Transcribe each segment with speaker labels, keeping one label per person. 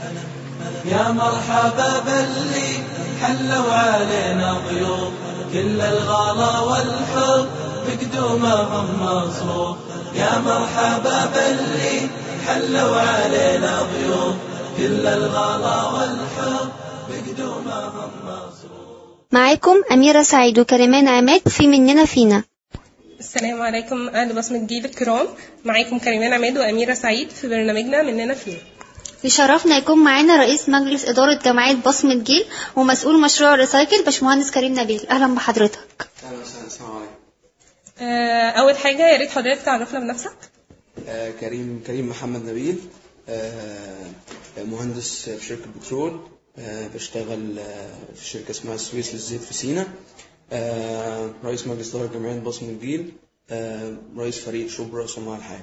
Speaker 1: يا مرحبا باللي حلوا علينا ضيوف كل الغلا والحب بقدومهم مصروف يا مرحبا باللي حلوا علينا ضيوف كل الغلا والحب بقدومهم مصروف
Speaker 2: معاكم أميرة سعيد وكريمان عماد في مننا فينا
Speaker 3: السلام عليكم أهل بصمة جيل الكرام معاكم كريمان عماد وأميرة سعيد في برنامجنا مننا فينا
Speaker 2: يشرفنا يكون معانا رئيس مجلس إدارة جمعية بصمة جيل ومسؤول مشروع ريسايكل باشمهندس كريم نبيل أهلا بحضرتك
Speaker 4: اهلا وسهلا السلام عليكم
Speaker 3: آه، أول حاجة يا ريت حضرتك تعرفنا بنفسك
Speaker 4: آه كريم كريم محمد نبيل آه مهندس في شركة بترول آه بشتغل آه في شركة اسمها السويس للزيت في سينا آه رئيس مجلس إدارة جمعية بصم الجيل آه رئيس فريق شبرا صناع الحياة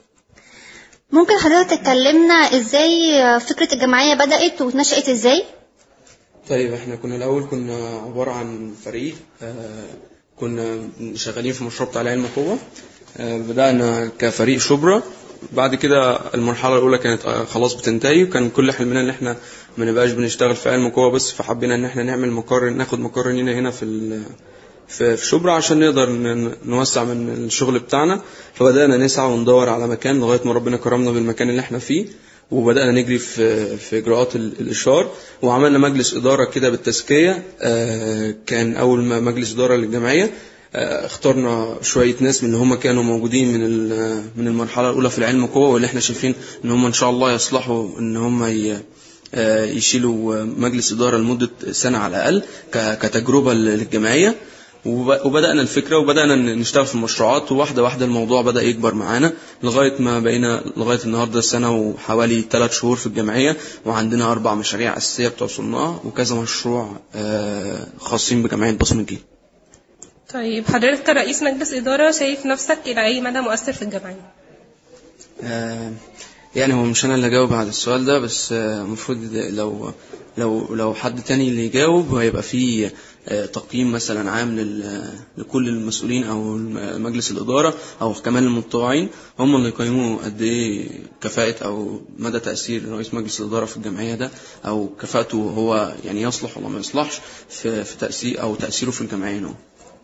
Speaker 2: ممكن حضرتك تكلمنا إزاي فكرة الجمعية بدأت واتنشأت إزاي؟
Speaker 4: طيب احنا كنا الأول كنا عبارة عن فريق آه كنا شغالين في مشروع بتاع العلم قوة آه بدأنا كفريق شبرا بعد كده المرحلة الأولى كانت آه، خلاص بتنتهي وكان كل حلمنا إن إحنا ما نبقاش بنشتغل في علم قوة بس فحبينا إن إحنا نعمل مقر ناخد مقر لينا هنا في ال- في في شبرا عشان نقدر ن- نوسع من الشغل بتاعنا فبدأنا نسعى وندور على مكان لغاية ما ربنا كرمنا بالمكان اللي إحنا فيه وبدأنا نجري في في إجراءات ال- الإشهار وعملنا مجلس إدارة كده بالتزكية آه، كان أول ما مجلس إدارة للجمعية آه، اخترنا شوية ناس من اللي هم كانوا موجودين من ال- من المرحلة الأولى في العلم قوة واللي احنا شايفين إن هم إن شاء الله يصلحوا إن هم ي- آه، يشيلوا مجلس إدارة لمدة سنة على الأقل ك- كتجربة للجمعية وب- وبدأنا الفكرة وبدأنا ن- نشتغل في المشروعات وواحدة واحدة الموضوع بدأ يكبر معانا لغاية ما بقينا لغاية النهاردة سنة وحوالي ثلاث شهور في الجمعية وعندنا أربع مشاريع أساسية بتوع صناع وكذا مشروع آه، خاصين بجمعية بصم الجيل
Speaker 3: طيب حضرتك كرئيس مجلس إدارة شايف نفسك إلى أي مدى مؤثر في الجمعية؟
Speaker 4: آه، يعني هو مش انا اللي اجاوب على السؤال ده بس آه، المفروض لو لو لو حد تاني اللي يجاوب هيبقى فيه آه، تقييم مثلا عام لل- لكل المسؤولين او الم- مجلس الاداره او كمان المتطوعين هم اللي يقيموا قد ايه كفاءه او مدى تاثير رئيس مجلس الاداره في الجمعيه ده او كفاءته هو يعني يصلح ولا ما يصلحش في في تاثير او تاثيره في الجمعيه نوع.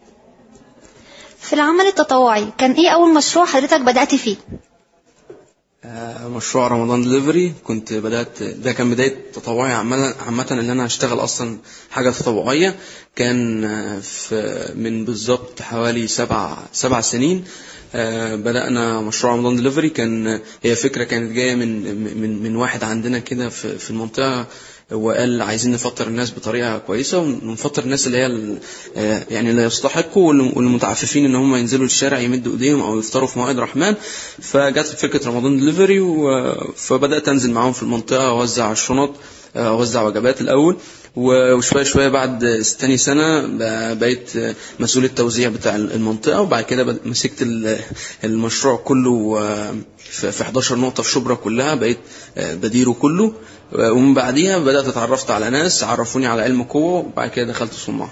Speaker 2: في العمل التطوعي كان إيه أول مشروع حضرتك بدأت فيه؟
Speaker 4: آه، مشروع رمضان دليفري كنت بدأت ده كان بداية تطوعي عامة عامة اللي أنا أشتغل أصلا حاجة تطوعية كان آه، في من بالظبط حوالي سبع سبع سنين آه، بدأنا مشروع رمضان دليفري كان هي فكرة كانت جاية من من من واحد عندنا كده في في المنطقة وقال عايزين نفطر الناس بطريقه كويسه ونفطر الناس اللي هي ال- آه، يعني اللي يستحقوا واللي- والمتعففين ان هم ينزلوا الشارع يمدوا ايديهم او يفطروا في موائد رحمن فجت فكره رمضان دليفري و- فبدات انزل معاهم في المنطقه اوزع الشنط آه، اوزع وجبات الاول و- وشويه شويه بعد تاني سنه ب- بقيت آه، مسؤول التوزيع بتاع المنطقه وبعد كده بد- مسكت ال- المشروع كله آه، في في 11 نقطه في شبرا كلها بقيت آه، بديره كله آه، ومن بعديها بدات اتعرفت على ناس عرفوني على علم قوه وبعد كده دخلت صناع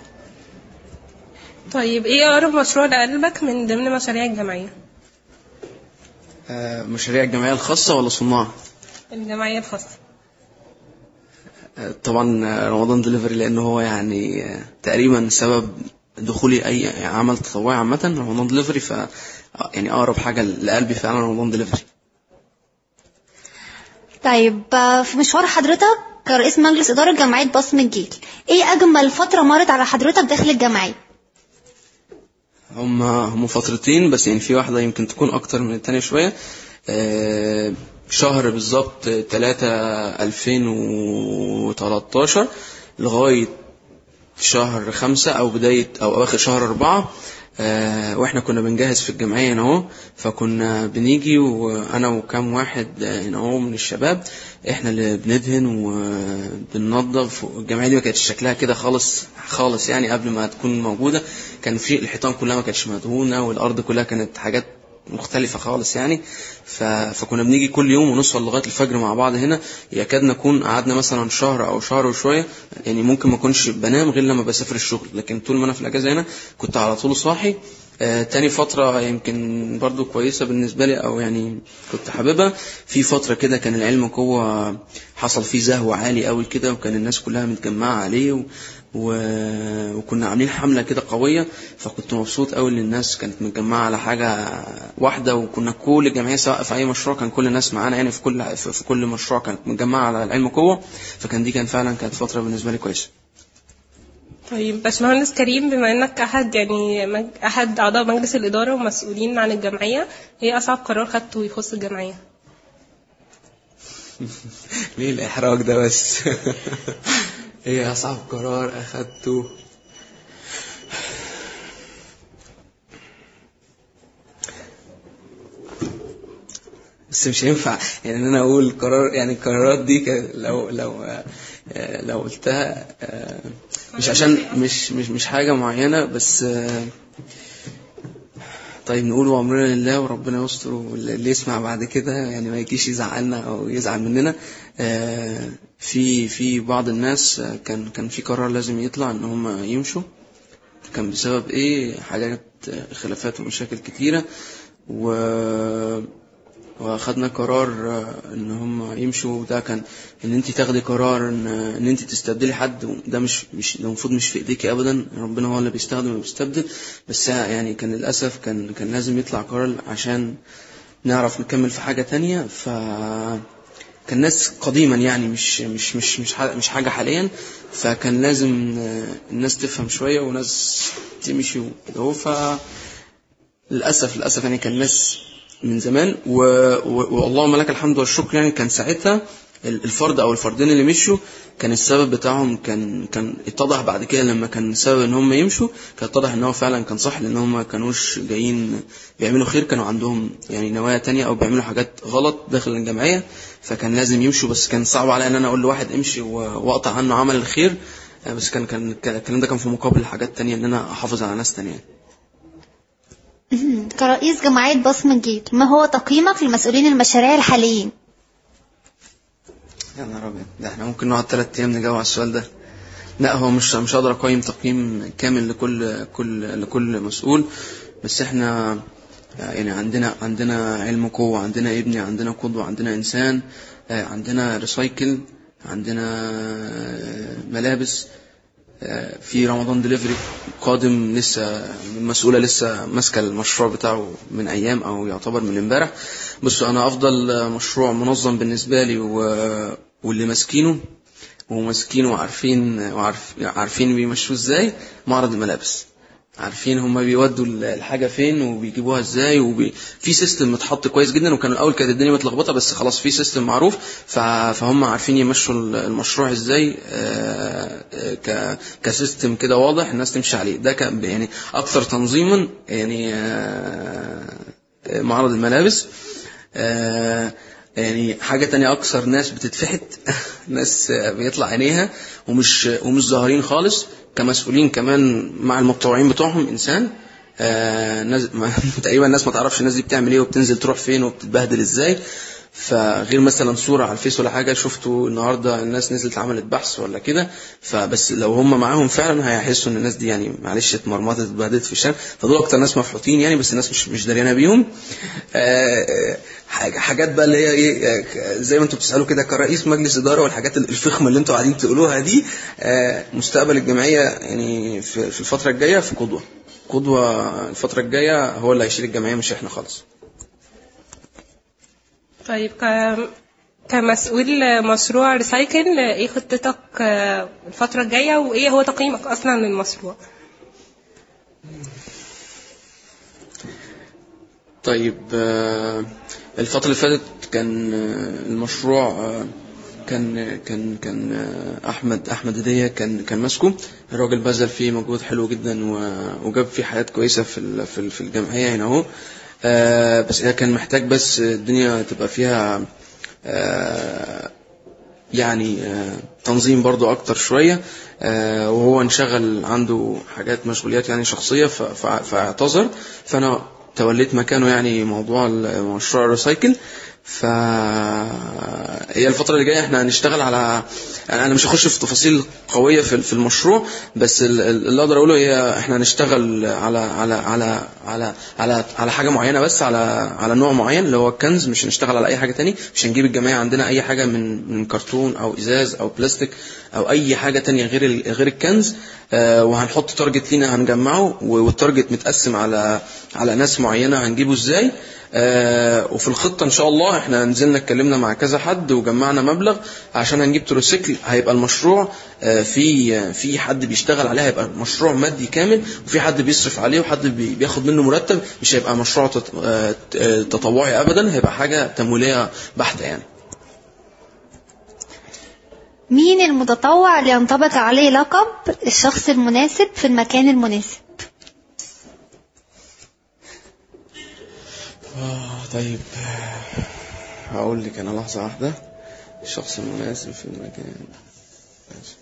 Speaker 3: طيب إيه أقرب مشروع لقلبك من ضمن مشاريع الجمعية؟
Speaker 4: آه، مشاريع الجمعيه الخاصه ولا صناع
Speaker 3: الجمعية الخاصة
Speaker 4: آه، طبعا آه، رمضان دليفري لانه هو يعني آه، تقريبا سبب دخولي اي عمل تطوعي عامه رمضان دليفري ف آه، يعني اقرب حاجه لقلبي فعلا رمضان دليفري
Speaker 2: طيب آه، في مشوار حضرتك كرئيس مجلس إدارة جمعية بصم الجيل إيه أجمل فترة مرت على حضرتك داخل الجمعية؟
Speaker 4: هم هم فترتين بس يعني في واحدة يمكن تكون أكتر من التانية شوية آه، شهر بالظبط 3 2013 لغاية شهر خمسة أو بداية أو أواخر شهر أربعة آه، واحنا كنا بنجهز في الجمعية هنا اهو فكنا بنيجي وانا وكام واحد آه، هنا اهو من الشباب احنا اللي بندهن وبننظف الجمعية دي ما كانتش شكلها كده خالص خالص يعني قبل ما تكون موجودة كان في الحيطان كلها ما كانتش مدهونة والارض كلها كانت حاجات مختلفة خالص يعني ف... فكنا بنيجي كل يوم ونوصل لغاية الفجر مع بعض هنا يكاد نكون قعدنا مثلا شهر أو شهر وشوية يعني ممكن ما أكونش بنام غير لما بسافر الشغل لكن طول ما أنا في الأجازة هنا كنت على طول صاحي آه، تاني فترة يمكن برضو كويسة بالنسبة لي أو يعني كنت حاببها في فترة كده كان العلم قوة حصل فيه زهو عالي قوي كده وكان الناس كلها متجمعة عليه و... و... وكنا عاملين حملة كده قوية فكنت مبسوط قوي ان الناس كانت متجمعة على حاجة واحدة وكنا كل الجمعية سواء في أي مشروع كان كل الناس معانا يعني في كل في في كل مشروع كانت متجمعة على العلم قوة فكان دي كان فعلا كانت فترة بالنسبة لي كويسة
Speaker 3: طيب باشمهندس كريم بما انك احد يعني مج- احد اعضاء مجلس الاداره ومسؤولين عن الجمعيه ايه اصعب قرار خدته يخص الجمعيه
Speaker 4: ليه الإحراج ده بس ايه أصعب قرار أخدته بس مش هينفع يعني ان انا اقول قرار يعني القرارات دي ك- لو لو آه، لو قلتها آه، مش عشان مش مش مش حاجة معينة بس آه، طيب نقول وامرنا لله وربنا يستر واللي يسمع بعد كده يعني ما يجيش يزعلنا او يزعل مننا آه، في في بعض الناس آه، كان كان في قرار لازم يطلع ان هم يمشوا كان بسبب ايه حاجات آه، خلافات ومشاكل كتيرة و واخدنا قرار آه، ان هم يمشوا وده كان ان انت تاخدي قرار ان ان انت تستبدلي حد ده مش مش ده المفروض مش في ايديكي ابدا ربنا هو اللي بيستخدم وبيستبدل بس يعني كان للاسف كان كان لازم يطلع قرار عشان نعرف نكمل في حاجة تانية ف كان ناس قديما يعني مش مش مش مش ح- مش حاجة حاليا فكان لازم آه، الناس تفهم شوية وناس تمشي وكده هو ف للأسف للأسف يعني كان ناس من زمان و... و... واللهم لك الحمد والشكر يعني كان ساعتها ال- الفرد أو الفردين اللي مشوا كان السبب بتاعهم كان كان اتضح بعد كده لما كان السبب ان هم يمشوا كان اتضح ان هو فعلا كان صح لان هم ما كانوش جايين بيعملوا خير كانوا عندهم يعني نوايا تانية او بيعملوا حاجات غلط داخل الجمعية فكان لازم يمشوا بس كان صعب عليا ان انا اقول لواحد امشي و- واقطع عنه عمل الخير آه، بس كان كان كان- الكلام ده كان في مقابل حاجات تانية ان انا احافظ على ناس تانية
Speaker 2: كرئيس جمعية بصم الجيل ما هو تقييمك لمسؤولين المشاريع الحاليين
Speaker 4: يا نهار ابيض ده احنا ممكن نقعد ثلاث ايام نجاوب على السؤال ده لا هو مش مش هقدر اقيم تقييم كامل لكل كل لكل مسؤول بس احنا يعني عندنا عندنا علم قوة عندنا ابني عندنا قدوة عندنا انسان آه، عندنا ريسايكل عندنا آه، ملابس آه، في رمضان دليفري قادم لسه المسؤولة لسه ماسكة المشروع بتاعه من أيام أو يعتبر من امبارح بصوا أنا أفضل مشروع منظم بالنسبة لي و- واللي ماسكينه وماسكينه وعارفين وعارف عارفين بيمشوه ازاي معرض الملابس عارفين هم بيودوا الحاجه فين وبيجيبوها ازاي وبي... في سيستم متحط كويس جدا وكان الاول كانت الدنيا متلخبطه بس خلاص في سيستم معروف ف... فهم عارفين يمشوا المشروع ازاي آه، آه، ك... كسيستم كده واضح الناس تمشي عليه ده كان يعني اكثر تنظيما يعني آه، آه، معرض الملابس آه، يعني حاجة تانية أكثر ناس بتتفحت ناس آه، بيطلع عينيها ومش ومش ظاهرين خالص كمسؤولين كمان مع المتطوعين بتوعهم إنسان آه، ناس ما- تقريبا الناس ما تعرفش الناس دي بتعمل ايه وبتنزل تروح فين وبتتبهدل ازاي فغير مثلا صورة على الفيس ولا حاجة شفتوا النهاردة الناس نزلت عملت بحث ولا كده فبس لو هم معاهم فعلا هيحسوا ان الناس دي يعني معلش اتمرمطت اتبهدلت في الشارع فدول اكتر ناس مفحوطين يعني بس الناس مش مش دريانه بيهم آه، آه، حاجة- حاجات بقى اللي هي ايه آه، زي ما انتوا بتسالوا كده كرئيس مجلس اداره والحاجات الفخمه اللي انتوا قاعدين تقولوها دي آه، مستقبل الجمعيه يعني في في الفتره الجايه في قدوه قدوه الفتره الجايه هو اللي هيشيل الجمعيه مش احنا خالص
Speaker 3: طيب ك... كمسؤول مشروع ريسايكل ايه خطتك آه، الفترة الجاية وايه هو تقييمك اصلا للمشروع
Speaker 4: طيب آه، الفترة اللي فاتت كان آه، المشروع آه، كان كان كان آه، احمد احمد هديه كان كان ماسكه الراجل بذل فيه مجهود حلو جدا و- وجاب فيه حاجات كويسه في ال- في ال- في الجمعيه هنا اهو آه، بس هي كان محتاج بس الدنيا تبقى فيها آه، يعني آه، تنظيم برضو اكتر شوية آه، وهو انشغل عنده حاجات مشغوليات يعني شخصية ف- ف- فاعتذر فانا توليت مكانه يعني موضوع مشروع الريسايكل فهي الفترة اللي جاية احنا هنشتغل على انا أنا مش هخش في تفاصيل قويه في في المشروع بس ال- ال- اللي اقدر اقوله هي احنا هنشتغل على على على على على على حاجه معينه بس على على نوع معين اللي هو الكنز مش هنشتغل على اي حاجه تاني مش هنجيب الجمعيه عندنا اي حاجه من من كرتون او ازاز او بلاستيك او اي حاجه تانية غير ال- غير الكنز آه، وهنحط تارجت لينا هنجمعه والتارجت متقسم على على ناس معينه هنجيبه ازاي آه، وفي الخطة إن شاء الله إحنا نزلنا اتكلمنا مع كذا حد وجمعنا مبلغ عشان هنجيب تروسيكل هيبقى المشروع آه، في في حد بيشتغل عليه هيبقى مشروع مادي كامل وفي حد بيصرف عليه وحد بي- بياخد منه مرتب مش هيبقى مشروع تط- آه، آه، تطوعي أبدا هيبقى حاجة تمويلية بحتة يعني
Speaker 2: مين المتطوع اللي ينطبق عليه لقب الشخص المناسب في المكان المناسب
Speaker 4: آه طيب هقول لك أنا لحظة واحدة الشخص المناسب في المكان ماشي.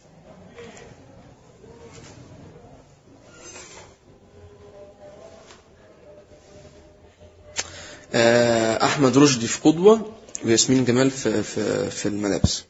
Speaker 4: آه، أحمد رشدي في قدوة وياسمين جمال في في في الملابس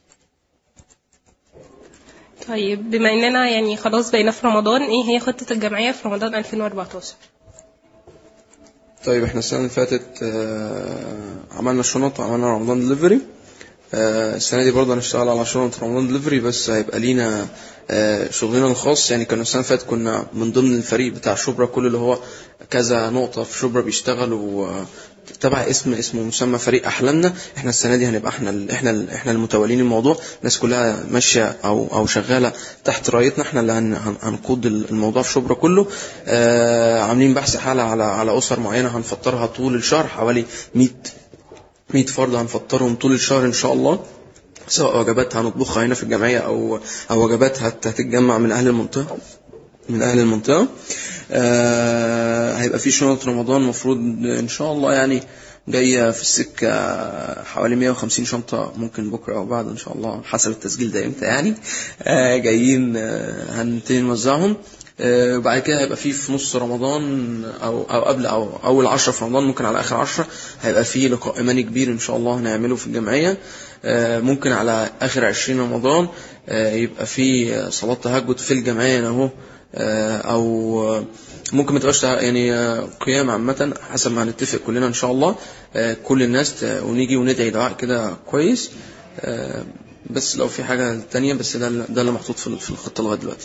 Speaker 3: طيب بما اننا يعني خلاص بقينا في رمضان ايه هي خطة الجمعية في رمضان 2014
Speaker 4: طيب احنا السنة اللي فاتت آه، عملنا شنط وعملنا رمضان دليفري آه، السنة دي برضه هنشتغل على شنط رمضان دليفري بس هيبقى لينا آه، شغلنا الخاص يعني كنا السنة اللي فاتت كنا من ضمن الفريق بتاع شبرا كل اللي هو كذا نقطة في شبرا بيشتغلوا آه، تبع اسم اسمه مسمى فريق احلامنا احنا السنه دي هنبقى احنا ال- احنا ال- احنا المتولين الموضوع الناس كلها ماشيه او او شغاله تحت رايتنا احنا اللي هن- هن- هنقود ال- الموضوع في شبرا كله آه عاملين بحث حاله على على اسر معينه هنفطرها طول الشهر حوالي 100 100 فرد هنفطرهم طول الشهر ان شاء الله سواء وجبات هنطبخها هنا في الجمعيه او او وجبات هت- هتتجمع من اهل المنطقه من اهل المنطقه آه هيبقى في شنط رمضان المفروض ان شاء الله يعني جايه في السكه حوالي 150 شنطه ممكن بكره او بعد ان شاء الله حسب التسجيل ده امتى يعني آه جايين آه هنبتدي نوزعهم آه، وبعد كده هيبقى في في نص رمضان او او قبل او اول عشرة في رمضان ممكن على اخر عشرة هيبقى في لقاء ايماني كبير ان شاء الله هنعمله في الجمعيه آه، ممكن على اخر 20 رمضان آه، يبقى في صلاه تهجد في الجمعيه هنا اهو آه، او ممكن ما تبقاش تع- يعني آه، قيام عامه حسب ما هنتفق كلنا ان شاء الله آه، كل الناس ت- ونيجي وندعي دعاء كده كويس آه، بس لو في حاجه تانية بس ده ده اللي محطوط في في الخطه لغايه دلوقتي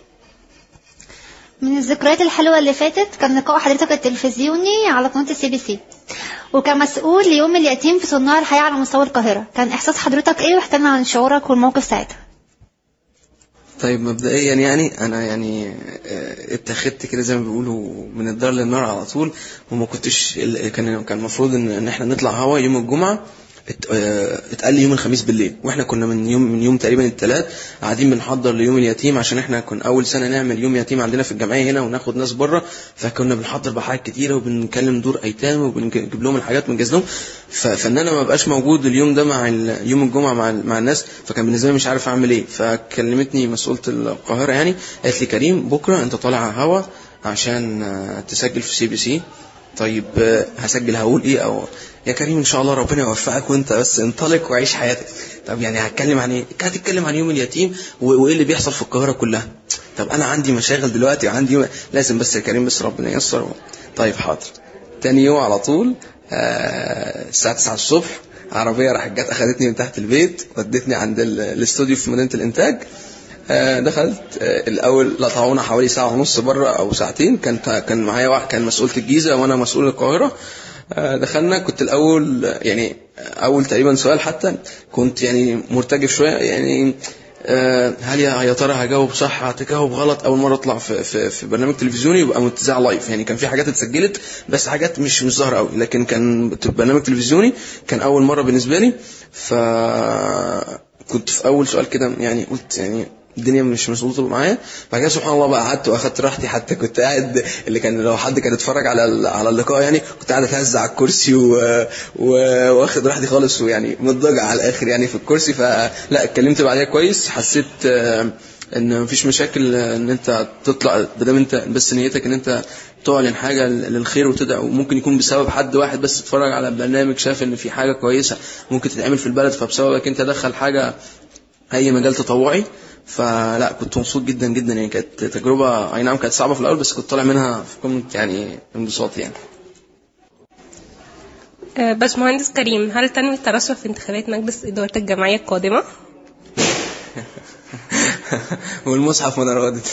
Speaker 2: من الذكريات الحلوة اللي فاتت كان لقاء حضرتك التلفزيوني على قناة السي بي سي وكمسؤول ليوم اليتيم في صناع الحياة على مستوى القاهرة كان إحساس حضرتك إيه واحكي لنا عن شعورك والموقف ساعتها
Speaker 4: طيب مبدئيا يعني انا يعني آه، اتخذت كده زي ما بيقولوا من الدار للنار على طول وما كنتش ال- كان كان المفروض ان ان احنا نطلع هوا يوم الجمعه ات- آه، اتقال لي يوم الخميس بالليل واحنا كنا من يوم من يوم تقريبا الثلاث قاعدين بنحضر ليوم اليتيم عشان احنا كنا اول سنه نعمل يوم يتيم عندنا في الجمعيه هنا وناخد ناس بره فكنا بنحضر بحاجات كتيره وبنكلم دور ايتام وبنجيب لهم الحاجات ونجهز لهم ف- فان انا ما بقاش موجود اليوم ده مع ال- يوم الجمعه مع ال- مع الناس فكان بالنسبه لي مش عارف اعمل ايه فكلمتني مسؤوله القاهره يعني قالت لي كريم بكره انت طالع هوا عشان آه، تسجل في سي بي سي طيب آه، هسجل هقول ايه او يا كريم ان شاء الله ربنا يوفقك وانت بس انطلق وعيش حياتك طب يعني هتكلم عن ايه كانت هتتكلم عن يوم اليتيم و- وايه اللي بيحصل في القاهره كلها طب انا عندي مشاغل دلوقتي وعندي يوم... لازم بس يا كريم بس ربنا ييسر طيب حاضر تاني يوم على طول آه، الساعه 9 الصبح عربيه راحت جت اخذتني من تحت البيت ودتني عند ال- الاستوديو في مدينه الانتاج آه، دخلت آه، الاول لطعونا حوالي ساعه ونص بره او ساعتين كان كان معايا واحد كان مسؤول الجيزه وانا مسؤول القاهره آه، دخلنا كنت الاول آه، يعني اول تقريبا سؤال حتى كنت يعني مرتجف شويه يعني آه، هل يا يا ترى هجاوب صح هتجاوب غلط اول مره اطلع في في, في برنامج تلفزيوني يبقى متذاع لايف يعني كان في حاجات اتسجلت بس حاجات مش مش ظاهره قوي لكن كان برنامج تلفزيوني كان اول مره بالنسبه لي ف كنت في اول سؤال كده يعني قلت يعني الدنيا مش مظبوطه معايا بعد كده سبحان الله بقى قعدت واخدت راحتي حتى كنت قاعد اللي كان لو حد كان اتفرج على ال- على اللقاء يعني كنت قاعد اتهز على الكرسي و... و... واخد راحتي خالص ويعني متضجع على الاخر يعني في الكرسي فلا اتكلمت بعدها كويس حسيت آه، ان مفيش مشاكل آه، ان انت تطلع بدل انت بس نيتك ان انت تعلن حاجه للخير وتدعو وممكن يكون بسبب حد واحد بس اتفرج على برنامج شاف ان في حاجه كويسه ممكن تتعمل في البلد فبسببك انت دخل حاجه اي مجال تطوعي فلا كنت مبسوط جدا جدا يعني كانت تجربه اي نعم كانت صعبه في الاول بس كنت طالع منها في قمه يعني انبساط يعني
Speaker 3: آه، باشمهندس كريم هل تنوي الترشح في انتخابات مجلس إدارة الجمعية القادمة؟
Speaker 4: والمصحف ما ردت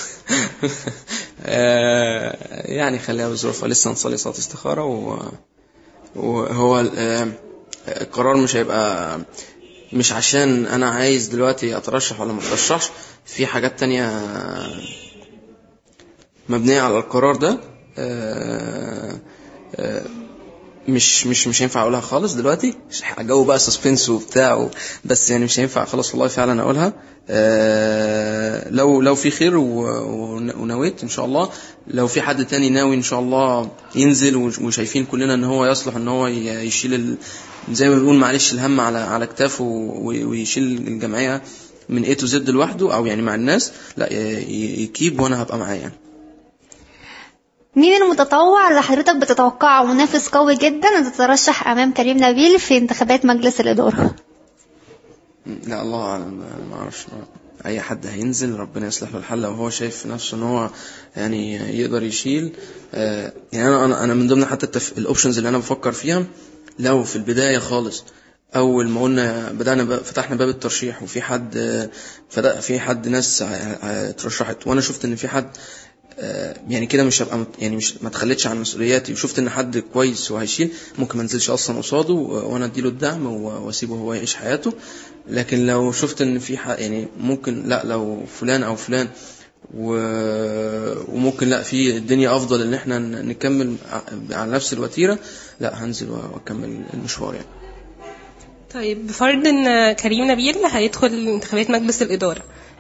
Speaker 4: آه، يعني خليها بظروفها لسه نصلي صلاه استخاره و... وهو ال- آه، القرار مش هيبقى مش عشان انا عايز دلوقتي اترشح ولا ما اترشحش في حاجات تانية مبنية على القرار ده آه، آه، مش مش مش هينفع اقولها خالص دلوقتي مش جو بقى سسبنس وبتاع و- بس يعني مش هينفع خلاص والله فعلا اقولها آه، لو لو في خير و- ون- ونويت ان شاء الله لو في حد تاني ناوي ان شاء الله ينزل وش- وشايفين كلنا ان هو يصلح ان هو ي- يشيل ال... زي ما بنقول معلش الهم على على كتافه و- ويشيل الجمعيه من A to Z لوحده او يعني مع الناس لا ي- ي- يكيب وانا هبقى معاه يعني
Speaker 2: مين المتطوع اللي حضرتك بتتوقعه منافس قوي جدا ان تترشح امام كريم نبيل في انتخابات مجلس الاداره
Speaker 4: لا الله اعلم انا ما اعرفش اي حد هينزل ربنا يصلح له الحل لو هو شايف في نفسه ان هو يعني يقدر يشيل آه، يعني انا انا انا من ضمن حتى التف... الاوبشنز اللي انا بفكر فيها لو في البدايه خالص اول ما قلنا بدانا ب... فتحنا باب الترشيح وفي حد آه، فدا في حد ناس ع- ع- اترشحت وانا شفت ان في حد آه، يعني كده مش هبقى مت- يعني مش ما اتخليتش عن مسؤولياتي وشفت ان حد كويس وهيشيل ممكن ما انزلش اصلا قصاده و- وانا اديله الدعم و- واسيبه هو يعيش حياته لكن لو شفت ان في ح- يعني ممكن لا لو فلان او فلان و... وممكن لا في الدنيا افضل ان احنا ن- نكمل ع- على نفس الوتيره لا هنزل و- واكمل المشوار يعني
Speaker 3: طيب بفرض ان كريم نبيل هيدخل انتخابات مجلس الإدارة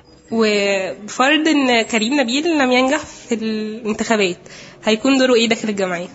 Speaker 3: وبفرض ان كريم نبيل لم ينجح في الانتخابات هيكون دوره ايه داخل الجمعية؟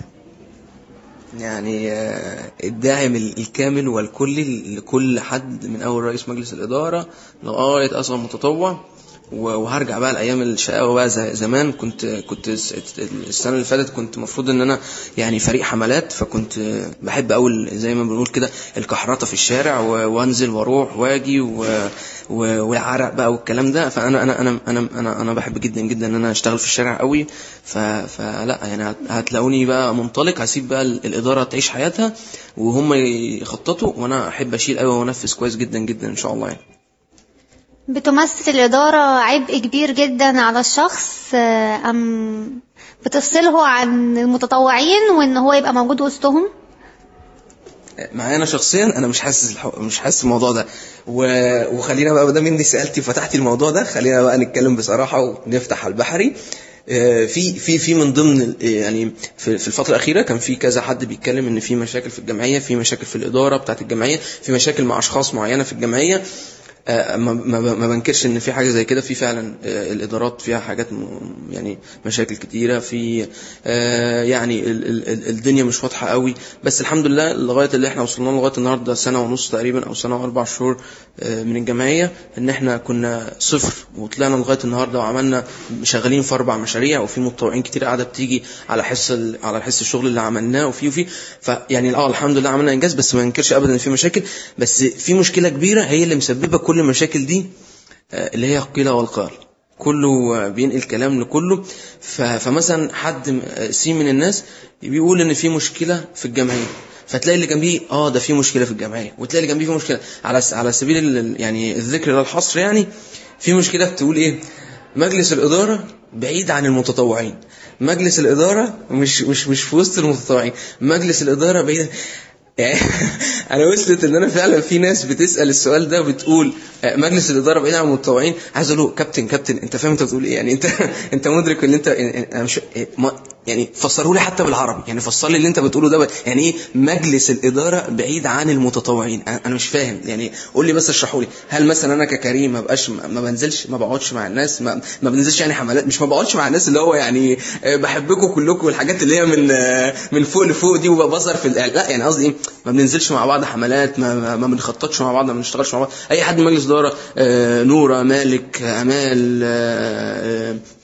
Speaker 4: يعني آه، الداعم ال- الكامل والكلي لكل حد من اول رئيس مجلس الاداره لغايه اصغر متطوع و- وهرجع بقى لايام الشقاوه بقى زي زمان كنت كنت الس- السنه اللي فاتت كنت المفروض ان انا يعني فريق حملات فكنت بحب اقول زي ما بنقول كده الكحرطه في الشارع و- وانزل واروح واجي و- و- والعرق بقى والكلام ده فانا انا انا انا انا انا بحب جدا جدا ان انا اشتغل في الشارع قوي ف- فلا يعني هت- هتلاقوني بقى منطلق هسيب بقى ال- الاداره تعيش حياتها وهم يخططوا وانا احب اشيل قوي وانفذ كويس جدا جدا ان شاء الله يعني
Speaker 2: بتمثل الاداره عبء كبير جدا على الشخص آه، ام بتفصله عن المتطوعين وان هو يبقى موجود وسطهم
Speaker 4: معايا انا شخصيا انا مش حاسس الحو... مش حاسس الموضوع ده و... وخلينا بقى ما دام اني سالتي وفتحتي الموضوع ده خلينا بقى نتكلم بصراحه ونفتح على البحري آه، في في في من ضمن ال- يعني في في الفتره الاخيره كان في كذا حد بيتكلم ان في مشاكل في الجمعيه في مشاكل في الاداره بتاعت الجمعيه في مشاكل مع اشخاص معينه في الجمعيه آه، ما ما ما بنكرش ان في حاجه زي كده في فعلا آه، الادارات فيها حاجات م- يعني مشاكل كتيره في آه، يعني ال- ال- ال- الدنيا مش واضحه قوي بس الحمد لله لغايه اللي احنا وصلنا له لغايه النهارده سنه ونص تقريبا او سنه واربع شهور آه، من الجمعيه ان احنا كنا صفر وطلعنا لغايه النهارده وعملنا شغالين في اربع مشاريع وفي متطوعين كتير قاعده بتيجي على حس ال- على حس الشغل اللي عملناه وفي وفي فيعني اه الحمد لله عملنا انجاز بس ما ننكرش ابدا ان في مشاكل بس في مشكله كبيره هي اللي مسببه كل المشاكل دي آه، اللي هي القيل والقال كله آه، بينقل كلام لكله ف- فمثلا حد م- آه، سي من الناس بيقول ان في مشكله في الجمعيه فتلاقي اللي جنبيه اه ده في مشكله في الجمعيه وتلاقي اللي جنبيه في مشكله على س- على سبيل ال- يعني الذكر لا الحصر يعني في مشكله بتقول ايه مجلس الاداره بعيد عن المتطوعين مجلس الاداره مش مش مش في وسط المتطوعين مجلس الاداره بعيد يعني انا وصلت ان انا فعلا في ناس بتسال السؤال ده بتقول آه، مجلس الاداره بعيد عن المتطوعين عايز اقول له كابتن كابتن انت فاهم انت بتقول ايه يعني انت انت مدرك ان انت انا مش ما يعني فسروا لي حتى بالعربي يعني فسر لي اللي انت بتقوله ده يعني ايه مجلس الاداره بعيد عن المتطوعين انا أنا مش فاهم يعني قول لي بس اشرحوا لي هل مثلا انا ككريم ما بقاش ما بنزلش ما بقعدش مع الناس ما, ما بنزلش يعني حملات مش ما بقعدش مع الناس اللي هو يعني آه، بحبكم كلكم والحاجات اللي هي من آه، من فوق لفوق دي وبظهر في الإعلان. لا يعني قصدي ايه ما بننزلش مع بعض حملات ما, ما, ما بنخططش مع بعض ما بنشتغلش مع بعض اي حد من مجلس اداره آه، نوره مالك آه، امال آه، آه،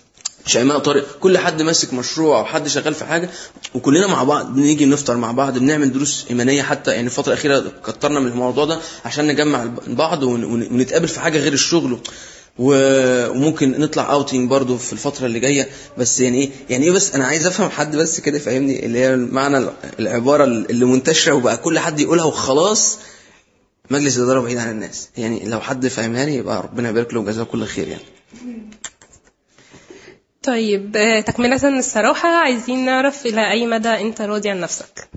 Speaker 4: شيماء طارق كل حد ماسك مشروع او حد شغال في حاجه وكلنا مع بعض بنيجي نفطر مع بعض بنعمل دروس ايمانيه حتى يعني الفتره الاخيره كترنا من الموضوع ده عشان نجمع بعض ون- ون- ونتقابل في حاجه غير الشغل و- وممكن نطلع اوتنج برضو في الفتره اللي جايه بس يعني ايه يعني ايه بس انا عايز افهم حد بس كده يفهمني اللي هي معنى العباره اللي منتشره وبقى كل حد يقولها وخلاص مجلس الاداره بعيد عن الناس يعني لو حد فهمها لي يبقى ربنا يبارك له وجزاه كل خير يعني
Speaker 3: طيب آه، تكملة الصراحة عايزين نعرف إلى أي مدى أنت راضي عن نفسك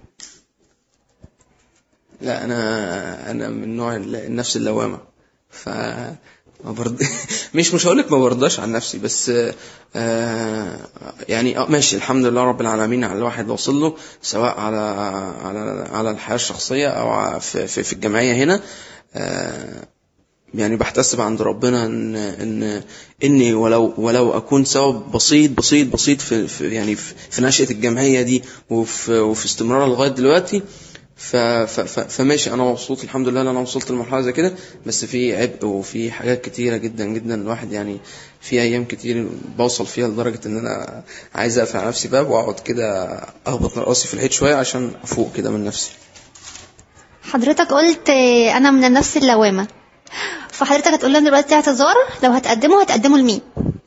Speaker 4: لا انا انا من نوع ال- النفس اللوامه ف ما برض... مش مش هقول لك ما برضاش عن نفسي بس آه يعني آه ماشي الحمد لله رب العالمين على الواحد اللي وصل له سواء على على على الحياه الشخصيه او ع- في في, في الجمعيه هنا آه يعني بحتسب عند ربنا ان ان اني ولو ولو اكون سبب بسيط بسيط بسيط في, في يعني في, في نشأة الجمعية دي وفي وفي استمرارها لغاية دلوقتي ف ف ف فماشي انا مبسوط الحمد لله ان انا وصلت لمرحله زي كده بس في عبء وفي حاجات كتيره جدا جدا الواحد يعني في ايام كتير بوصل فيها لدرجه ان انا عايز اقفل على نفسي باب واقعد كده اخبط راسي في الحيط شويه عشان افوق كده من نفسي
Speaker 2: حضرتك قلت آه، انا من النفس اللوامه فحضرتك هتقول لنا دلوقتي اعتذار لو هتقدمه هتقدمه لمين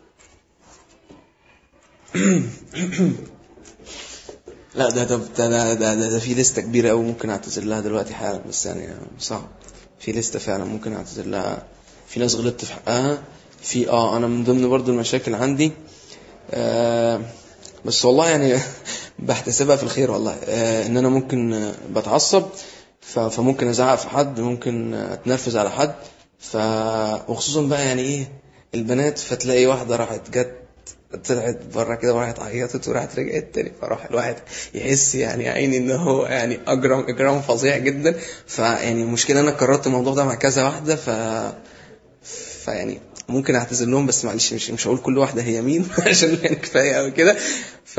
Speaker 4: لا ده ده ده ده, ده, ده, ده في لسته كبيره قوي ممكن اعتذر لها دلوقتي حالا بس يعني صعب في لسته فعلا ممكن اعتذر لها في ناس غلطت في حقها في اه انا من ضمن برضو المشاكل عندي آه بس والله يعني بحتسبها في الخير والله آه ان انا ممكن آه، بتعصب ف- فممكن ازعق في حد ممكن آه، اتنرفز على حد ف وخصوصا بقى يعني ايه البنات فتلاقي واحده راحت جت طلعت بره كده وراحت عيطت وراحت رجعت تاني فراح الواحد يحس يعني يا عيني ان هو يعني اجرم اجرام فظيع جدا فيعني المشكله انا كررت الموضوع ده مع كذا واحده ف فيعني ممكن اعتذر لهم بس معلش مش مش هقول كل واحده هي مين عشان يعني كفايه قوي كده ف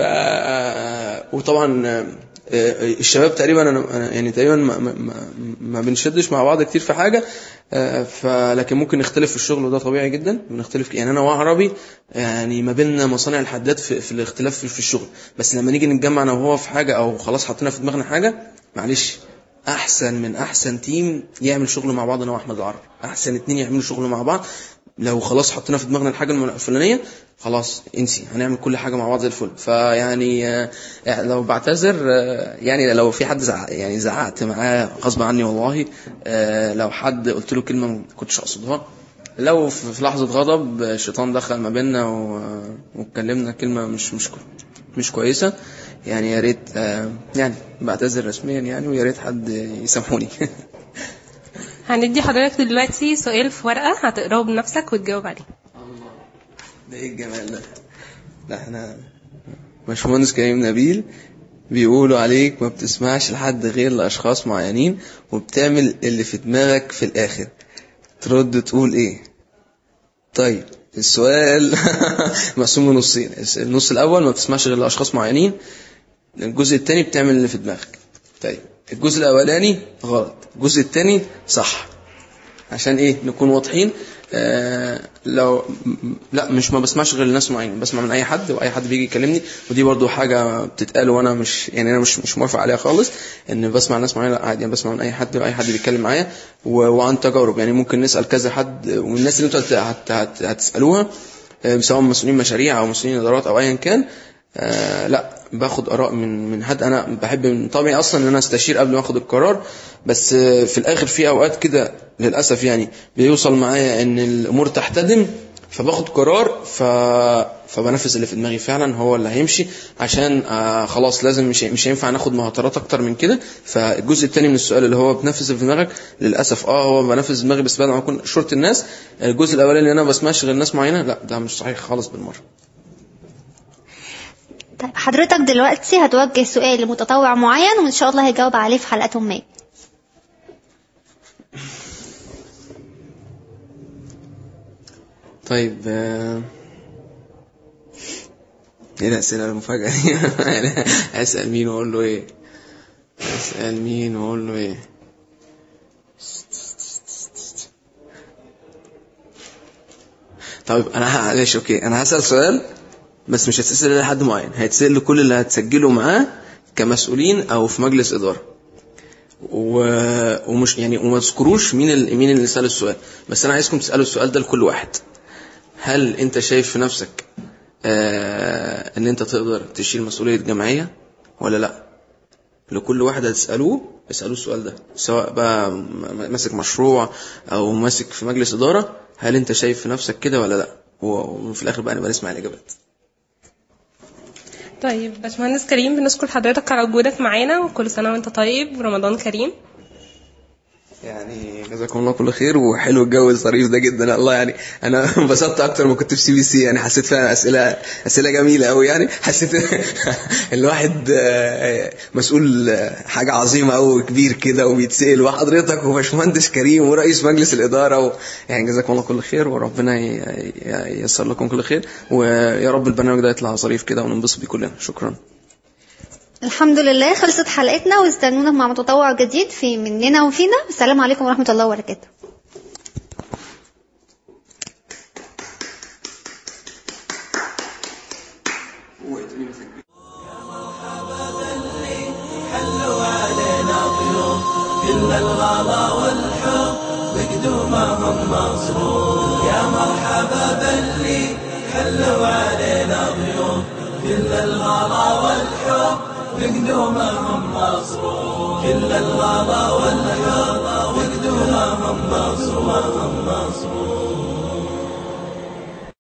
Speaker 4: وطبعا آه، الشباب تقريبا انا أنا يعني تقريبا ما, ما, ما- ما بنشدش مع بعض كتير في حاجه آه، فلكن ممكن نختلف في الشغل وده طبيعي جدا بنختلف يعني انا وعربي يعني ما بيننا مصانع الحداد في, في الاختلاف في, في الشغل بس لما نيجي نتجمع انا وهو في حاجه او خلاص حطينا في دماغنا حاجه معلش احسن من احسن تيم يعمل شغل مع بعض انا واحمد العربي احسن اتنين يعملوا شغل مع بعض لو خلاص حطينا في دماغنا الحاجه الفلانيه خلاص انسي هنعمل كل حاجه مع بعض زي الفل فيعني آه، يعني لو بعتذر آه، يعني لو في حد زعق يعني زعقت معاه غصب عني والله آه، لو حد قلت له كلمه ما كنتش اقصدها لو في في لحظه غضب آه، الشيطان دخل ما بيننا و- واتكلمنا كلمه مش مش كو- مش كويسه يعني يا ريت آه، يعني بعتذر رسميا يعني ويا ريت حد يسامحوني
Speaker 3: هندي حضرتك دلوقتي سؤال في ورقة هتقراه بنفسك وتجاوب عليه
Speaker 4: ده ايه الجمال ده ده احنا باشمهندس كريم نبيل بيقولوا عليك ما بتسمعش لحد غير لاشخاص معينين وبتعمل اللي في دماغك في الاخر ترد تقول ايه طيب السؤال مقسوم لنصين النص الاول ما بتسمعش غير لاشخاص معينين الجزء الثاني بتعمل اللي في دماغك طيب الجزء الاولاني غلط الجزء الثاني صح عشان ايه نكون واضحين آه لو م- لا مش ما بسمعش غير لناس معينين بسمع من اي حد واي حد بيجي يكلمني ودي برضو حاجه بتتقال وانا مش يعني انا مش مش موافق عليها خالص ان بسمع ناس معينه لا عادي انا بسمع من اي حد واي حد بيتكلم معايا و- وعن تجارب يعني ممكن نسال كذا حد والناس اللي انتوا هت- هت- هت- هتسالوها آه، سواء مسؤولين مشاريع او مسؤولين ادارات او ايا كان آه لا باخد اراء من من حد انا بحب من طبعي اصلا ان انا استشير قبل ما اخد القرار بس آه، في الاخر في اوقات كده للاسف يعني بيوصل معايا ان الامور تحتدم فباخد قرار ف... فبنفذ اللي في دماغي فعلا هو اللي هيمشي عشان آه خلاص لازم مش مش هينفع ناخد مهاترات اكتر من كده فالجزء الثاني من السؤال اللي هو بنفذ اللي في دماغك للاسف اه هو بنفذ دماغي بس بعد ما اكون شرط الناس الجزء الاولاني اللي انا ما بسمعش غير ناس معينه لا ده مش صحيح خالص بالمره
Speaker 2: طيب حضرتك دلوقتي هتوجه سؤال لمتطوع معين وان شاء الله هيجاوب عليه في حلقات ما
Speaker 4: طيب آه، ايه الاسئله المفاجاه دي يعني اسال مين واقول له ايه اسال مين واقول له ايه طيب انا معلش اوكي انا هسال سؤال بس مش هتسال لحد معين هيتسال لكل اللي هتسجلوا معاه كمسؤولين او في مجلس اداره و... ومش يعني وما تذكروش مين ال... مين اللي سال السؤال بس انا عايزكم تسالوا السؤال ده لكل واحد هل انت شايف في نفسك آه ان انت تقدر تشيل مسؤوليه جمعيه ولا لا لكل واحد هتسالوه اسالوه السؤال ده سواء بقى م- ماسك مشروع او ماسك في مجلس اداره هل انت شايف في نفسك كده ولا لا و- وفي الاخر بقى نبقى نسمع الاجابات
Speaker 3: طيب باشمهندس كريم بنشكر حضرتك على وجودك معانا وكل سنة وانت طيب ورمضان كريم
Speaker 4: يعني جزاكم الله كل خير وحلو الجو الظريف ده جدا الله يعني انا انبسطت اكتر ما كنت في سي بي سي يعني حسيت فعلا اسئله اسئله جميله قوي يعني حسيت الواحد آه، مسؤول آه، حاجه عظيمه قوي كبير كده وبيتسال وحضرتك وباشمهندس كريم ورئيس مجلس الاداره و... يعني جزاكم الله كل خير وربنا ي- ي- ييسر لكم كل خير ويا رب البرنامج ده يطلع ظريف كده وننبسط بيه كلنا شكرا
Speaker 2: الحمد لله خلصت حلقتنا واستنونا مع متطوع جديد في مننا وفينا السلام عليكم ورحمة الله وبركاته
Speaker 1: حلوا علينا ضيوف كل الغلا والحب بقدومهم مصروف يا مرحبا باللي حلوا علينا ضيوف كل الغلا والحب بقدومهم مصروف كل الغلا والحب